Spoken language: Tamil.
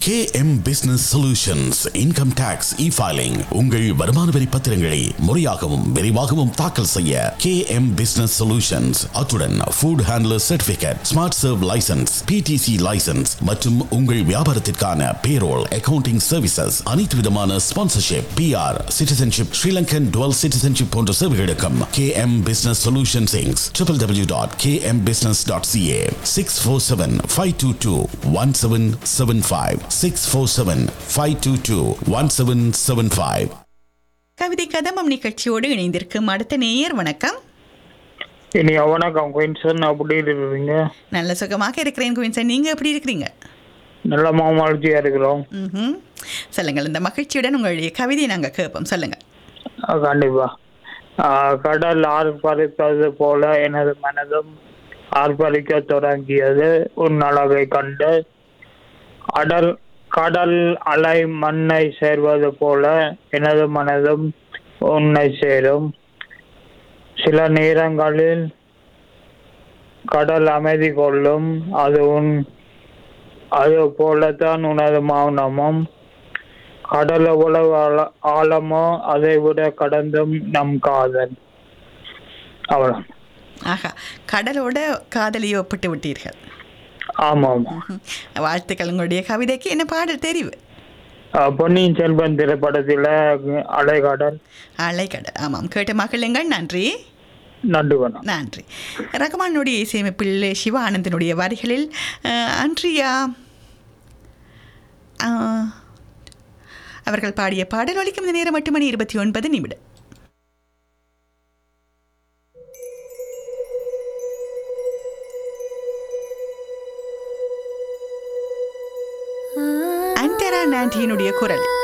KM business solutions income tax e filing உங்கள் வருமான வரி பத்திரங்களை முறையாகவும் விரைவாகவும் தாக்கல் செய்ய கேஎம் பிசினஸ் சொல்யூஷன்ஸ் அத்துடன் food handler certificate smart serve licence PDC licence மற்றும் உங்கள் வியாபாரத்திற்கான பேரோல் அக்கவுண்டிங் சர்வீசஸ் அனைத்து விதமான sponsorship PR citizenship Sri Lankan dual citizenship போன்ற சேவைகளுக்கும் கேஎம் பிசினஸ் சொல்யூஷன்ஸ் இங்ஸ் triple W dot KM business dot CA six four seven five two two one seven seven five six four seven five two two one seven seven five கவிதை கதம்பம் நிகழ்ச்சியோடு இணைந்திருக்கும் அடுத்த நேயர் வணக்கம் இனி வணக்கம் குயின்சன் அப்படி இருக்கிறீங்க நல்ல சுகமாக இருக்கிறேன் குயின்சன் நீங்க எப்படி இருக்கிறீங்க நல்ல மாமலர்ச்சியா இருக்கிறோம் ம்ஹும். சொல்லுங்கள் இந்த மகிழ்ச்சியுடன் உங்களுடைய கவிதையை நாங்கள் கேட்போம் சொல்லுங்க அஹ் கண்டிப்பா அஹ் கடல் ஆர்ப்பரித்தது போல எனது மனதும் ஆர்ப்பரிக்க தொடங்கியது உன் அழகை கண்டு அடல் கடல் அலை மண்ணை சேர்வது போல எனது மனதும் உன்னை சேரும் சில நேரங்களில் கடல் அமைதி கொள்ளும் அது உன் அது போலத்தான் உனது மௌனமும் கடல் எவ்வளவு ஆழ- ஆழமோ அதை விட கடந்தும் நம் காதல் அவ்வளவு ஆஹா கடலோட காதலியை ஒப்பிட்டு விட்டீர்கள் ஆமாம் ம்ஹும். வாழ்த்துக்கள் உங்களுடைய கவிதைக்கு என்ன பாடல் தெரிவு அஹ் பொன்னியின் செல்வன் திரைப்படத்தில் அலைகடல் அலைக்கடல் ஆமாம் கேட்ட மகளுங்கள் நன்றி நன்றி வணக்கம் நன்றி ரகுமானுடைய இசையமைப்பில் சிவானந்தனுடைய வரிகளில் அஹ், அன்றியா அஹ், அவர்கள் பாடிய பாடல் ஒலிக்கும் இந்த நேரம் எட்டு மணி இருபத்தி ஒன்பது நிமிடம் அண்டரா நாண்டியினுடைய குரல்